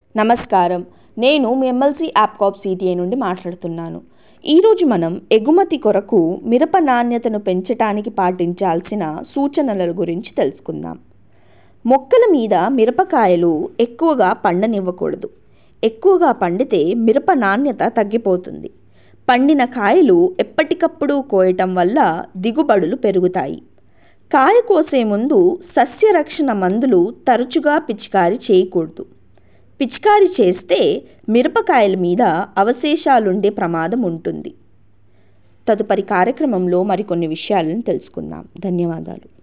నమస్కారం నేను మీ MLC యాప్కాప్ CTI నుండి మాట్లాడుతున్నాను ఈరోజు మనం ఎగుమతి కొరకు మిరప నాణ్యతను పెంచడానికి పాటించాల్సిన సూచనల గురించి తెలుసుకుందాం మొక్కల మీద మిరపకాయలు ఎక్కువగా పండనివ్వకూడదు ఎక్కువగా పండితే మిరప నాణ్యత తగ్గిపోతుంది పండిన కాయలు ఎప్పటికప్పుడు కోయటం వల్ల దిగుబడులు పెరుగుతాయి కాయ కోసే ముందు సస్యరక్షణ మందులు తరచుగా పిచికారీ చేయకూడదు పిచికారీ చేస్తే మిరపకాయల మీద అవశేషాలుండే ప్రమాదం ఉంటుంది తదుపరి కార్యక్రమంలో మరికొన్ని విషయాలను తెలుసుకుందాం ధన్యవాదాలు